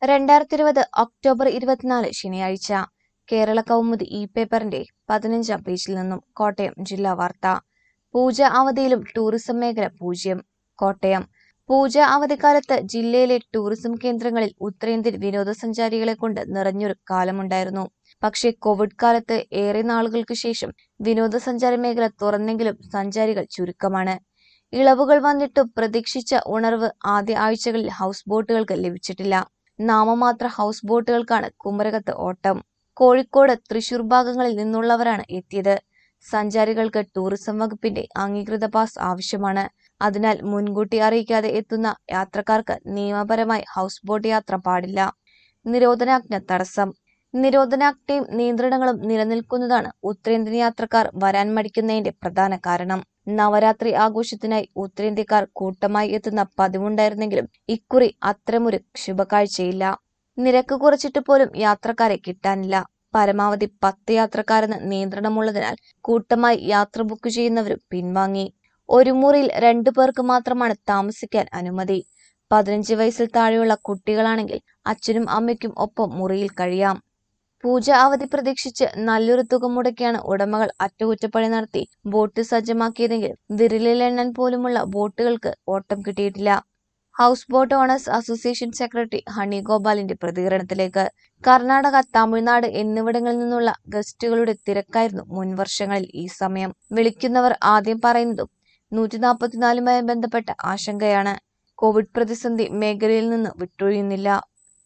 രണ്ടായിരത്തി ഇരുപത് ഒക്ടോബർ ഇരുപത്തിനാല് ശനിയാഴ്ച കേരള കൗമുദി ഇ പേപ്പറിന്റെ പതിനഞ്ചാം പേജിൽ നിന്നും കോട്ടയം ജില്ലാ വാർത്ത പൂജ അവധിയിലും ടൂറിസം മേഖല പൂജ്യം കോട്ടയം പൂജ അവധിക്കാലത്ത് ജില്ലയിലെ ടൂറിസം കേന്ദ്രങ്ങളിൽ ഉത്തരേന്ത്യൻ വിനോദസഞ്ചാരികളെ കൊണ്ട് നിറഞ്ഞൊരു കാലമുണ്ടായിരുന്നു പക്ഷേ കോവിഡ് കാലത്ത് ഏറെ നാളുകൾക്ക് ശേഷം വിനോദസഞ്ചാര മേഖല തുറന്നെങ്കിലും സഞ്ചാരികൾ ചുരുക്കമാണ് ഇളവുകൾ വന്നിട്ടും പ്രതീക്ഷിച്ച ഉണർവ് ആദ്യ ആഴ്ചകളിൽ ഹൗസ് ബോട്ടുകൾക്ക് ലഭിച്ചിട്ടില്ല നാമമാത്ര ഹൗസ് ബോട്ടുകൾക്കാണ് കുമരകത്ത് ഓട്ടം കോഴിക്കോട് തൃശൂർ ഭാഗങ്ങളിൽ നിന്നുള്ളവരാണ് എത്തിയത് സഞ്ചാരികൾക്ക് ടൂറിസം വകുപ്പിന്റെ അംഗീകൃത പാസ് ആവശ്യമാണ് അതിനാൽ മുൻകൂട്ടി അറിയിക്കാതെ എത്തുന്ന യാത്രക്കാർക്ക് നിയമപരമായി ഹൗസ് ബോട്ട് യാത്ര പാടില്ല നിരോധനാജ്ഞ തടസ്സം നിരോധനാജ്ഞയും നിയന്ത്രണങ്ങളും നിലനിൽക്കുന്നതാണ് ഉത്തരേന്ത്യൻ യാത്രക്കാർ വരാൻ മടിക്കുന്നതിന്റെ പ്രധാന കാരണം നവരാത്രി ആഘോഷത്തിനായി ഉത്തരേന്ത്യക്കാർ കൂട്ടമായി എത്തുന്ന പതിവുണ്ടായിരുന്നെങ്കിലും ഇക്കുറി അത്തരമൊരു ശുഭകാഴ്ചയില്ല നിരക്ക് കുറച്ചിട്ട് പോലും യാത്രക്കാരെ കിട്ടാനില്ല പരമാവധി പത്ത് യാത്രക്കാരെന്ന് നിയന്ത്രണമുള്ളതിനാൽ കൂട്ടമായി യാത്ര ബുക്ക് ചെയ്യുന്നവരും പിൻവാങ്ങി ഒരു മുറിയിൽ രണ്ടു പേർക്ക് മാത്രമാണ് താമസിക്കാൻ അനുമതി പതിനഞ്ച് വയസ്സിൽ താഴെയുള്ള കുട്ടികളാണെങ്കിൽ അച്ഛനും അമ്മയ്ക്കും ഒപ്പം മുറിയിൽ കഴിയാം പൂജ അവധി പ്രതീക്ഷിച്ച് നല്ലൊരു തുക മുടക്കിയാണ് ഉടമകൾ അറ്റകുറ്റപ്പണി നടത്തി ബോട്ട് സജ്ജമാക്കിയതെങ്കിലും വിരലിലെണ്ണാൻ പോലുമുള്ള ബോട്ടുകൾക്ക് ഓട്ടം കിട്ടിയിട്ടില്ല houseboat owners association secretary Honey ഗോപാലിന്റെ പ്രതികരണത്തിലേക്ക് കർണാടക തമിഴ്നാട് എന്നിവിടങ്ങളിൽ നിന്നുള്ള ഗസ്റ്റുകളുടെ തിരക്കായിരുന്നു മുൻവർഷങ്ങളിൽ ഈ സമയം വിളിക്കുന്നവർ ആദ്യം പറയുന്നതും നൂറ്റി നാൽപ്പത്തിനാലുമായി ബന്ധപ്പെട്ട ആശങ്കയാണ് കോവിഡ് പ്രതിസന്ധി മേഖലയിൽ നിന്ന് വിട്ടൊഴിയുന്നില്ല